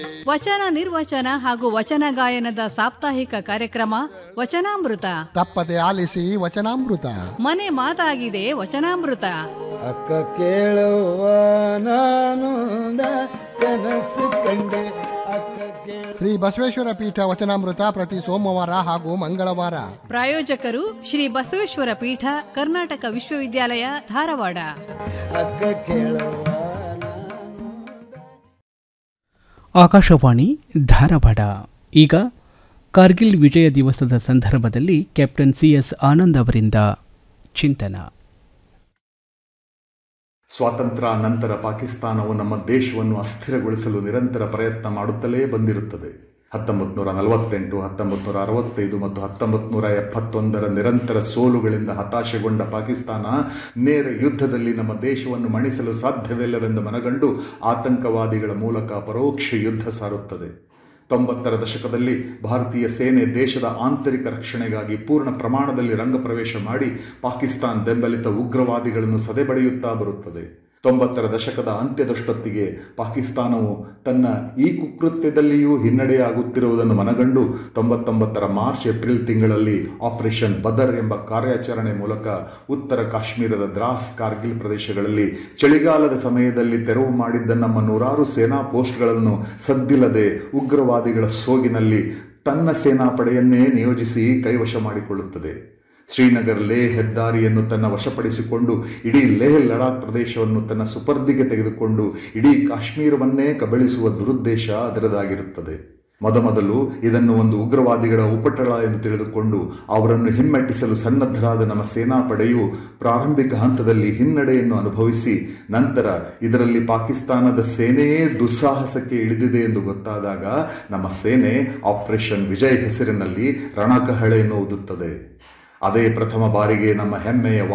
ವಚನ ನಿರ್ವಚನ ಹಾಗೂ ವಚನ ಗಾಯನದ ಸಾಪ್ತಾಹಿಕ ಕಾರ್ಯಕ್ರಮ ವಚನಾಮೃತ ತಪ್ಪದೆ ಆಲಿಸಿ ವಚನಾಮೃತ ಮನೆ ಮಾತಾಗಿದೆ ವಚನಾಮೃತ ಅಕ್ಕ ಕೇಳುವ ನಾನು ಕನಸು ಕಂಡೆ ಅಕ್ಕ ಕೇಳ ಶ್ರೀ ಬಸವೇಶ್ವರ ಪೀಠ ವಚನಾಮೃತ ಪ್ರತಿ ಸೋಮವಾರ ಹಾಗೂ ಮಂಗಳವಾರ ಪ್ರಾಯೋಜಕರು ಶ್ರೀ ಬಸವೇಶ್ವರ ಪೀಠ ಕರ್ನಾಟಕ ವಿಶ್ವವಿದ್ಯಾಲಯ ಧಾರವಾಡ ಅಕ್ಕ ಕೇಳುವ ಆಕಾಶವಾಣಿ ಧಾರವಾಡ ಈಗ ಕಾರ್ಗಿಲ್ ವಿಜಯ ದಿವಸದ ಸಂದರ್ಭದಲ್ಲಿ ಕ್ಯಾಪ್ಟನ್ ಸಿ ಎಸ್ ಆನಂದ್ ಅವರಿಂದ ಚಿಂತನ ಸ್ವಾತಂತ್ರ್ಯ ನಂತರ ಪಾಕಿಸ್ತಾನವು ನಮ್ಮ ದೇಶವನ್ನು ಅಸ್ಥಿರಗೊಳಿಸಲು ನಿರಂತರ ಪ್ರಯತ್ನ ಮಾಡುತ್ತಲೇ ಬಂದಿರುತ್ತದೆ ಹತ್ತೊಂಬತ್ತು ನೂರ ನಲವತ್ತೆಂಟು ಹತ್ತೊಂಬತ್ತು ನೂರ ಅರವತ್ತೈದು ಮತ್ತು ಹತ್ತೊಂಬತ್ತು ನೂರ ಎಪ್ಪತ್ತೊಂದರ ನಿರಂತರ ಸೋಲುಗಳಿಂದ ಹತಾಶೆಗೊಂಡ ಪಾಕಿಸ್ತಾನ ನೇರ ಯುದ್ಧದಲ್ಲಿ ನಮ್ಮ ದೇಶವನ್ನು ಮಣಿಸಲು ಸಾಧ್ಯವಿಲ್ಲವೆಂದು ಮನಗಂಡು ಆತಂಕವಾದಿಗಳ ಮೂಲಕ ಪರೋಕ್ಷ ಯುದ್ಧ ಸಾರುತ್ತದೆ ತೊಂಬತ್ತರ ದಶಕದಲ್ಲಿ ಭಾರತೀಯ ಸೇನೆ ದೇಶದ ಆಂತರಿಕ ರಕ್ಷಣೆಗಾಗಿ ಪೂರ್ಣ ಪ್ರಮಾಣದಲ್ಲಿ ರಂಗಪ್ರವೇಶ ಮಾಡಿ ಪಾಕಿಸ್ತಾನ್ ಬೆಂಬಲಿತ ಉಗ್ರವಾದಿಗಳನ್ನು ಸದೆಬಡಿಯುತ್ತಾ ಬರುತ್ತದೆ ತೊಂಬತ್ತರ ದಶಕದ ಅಂತ್ಯದಷ್ಟೊತ್ತಿಗೆ ಪಾಕಿಸ್ತಾನವು ತನ್ನ ಈ ಕುಕೃತ್ಯದಲ್ಲಿಯೂ ಹಿನ್ನಡೆಯಾಗುತ್ತಿರುವುದನ್ನು ಮನಗಂಡು ತೊಂಬತ್ತೊಂಬತ್ತರ ಮಾರ್ಚ್ ಏಪ್ರಿಲ್ ತಿಂಗಳಲ್ಲಿ ಆಪರೇಷನ್ ಬದರ್ ಎಂಬ ಕಾರ್ಯಾಚರಣೆ ಮೂಲಕ ಉತ್ತರ ಕಾಶ್ಮೀರದ ದ್ರಾಸ್ ಕಾರ್ಗಿಲ್ ಪ್ರದೇಶಗಳಲ್ಲಿ ಚಳಿಗಾಲದ ಸಮಯದಲ್ಲಿ ತೆರವು ಮಾಡಿದ್ದ ನಮ್ಮ ನೂರಾರು ಸೇನಾ ಪೋಸ್ಟ್ಗಳನ್ನು ಸದ್ದಿಲ್ಲದೆ ಉಗ್ರವಾದಿಗಳ ಸೋಗಿನಲ್ಲಿ ತನ್ನ ಸೇನಾಪಡೆಯನ್ನೇ ನಿಯೋಜಿಸಿ ಕೈವಶ ಮಾಡಿಕೊಳ್ಳುತ್ತದೆ ಶ್ರೀನಗರ್ ಲೇಹ್ ಹೆದ್ದಾರಿಯನ್ನು ತನ್ನ ವಶಪಡಿಸಿಕೊಂಡು ಇಡೀ ಲೇಹ್ ಲಡಾಖ್ ಪ್ರದೇಶವನ್ನು ತನ್ನ ಸುಪರ್ದಿಗೆ ತೆಗೆದುಕೊಂಡು ಇಡೀ ಕಾಶ್ಮೀರವನ್ನೇ ಕಬಳಿಸುವ ದುರುದ್ದೇಶ ಅದರದಾಗಿರುತ್ತದೆ ಮೊದಮೊದಲು ಇದನ್ನು ಒಂದು ಉಗ್ರವಾದಿಗಳ ಉಪಟಳ ಎಂದು ತಿಳಿದುಕೊಂಡು ಅವರನ್ನು ಹಿಮ್ಮೆಟ್ಟಿಸಲು ಸನ್ನದ್ಧರಾದ ನಮ್ಮ ಸೇನಾಪಡೆಯು ಪ್ರಾರಂಭಿಕ ಹಂತದಲ್ಲಿ ಹಿನ್ನಡೆಯನ್ನು ಅನುಭವಿಸಿ ನಂತರ ಇದರಲ್ಲಿ ಪಾಕಿಸ್ತಾನದ ಸೇನೆಯೇ ದುಸ್ಸಾಹಸಕ್ಕೆ ಇಳಿದಿದೆ ಎಂದು ಗೊತ್ತಾದಾಗ ನಮ್ಮ ಸೇನೆ ಆಪರೇಷನ್ ವಿಜಯ್ ಹೆಸರಿನಲ್ಲಿ ರಣಕಹಳೆಯನ್ನು ಊದುತ್ತದೆ ಅದೇ ಪ್ರಥಮ ಬಾರಿಗೆ ನಮ್ಮ ಹೆಮ್ಮೆಯ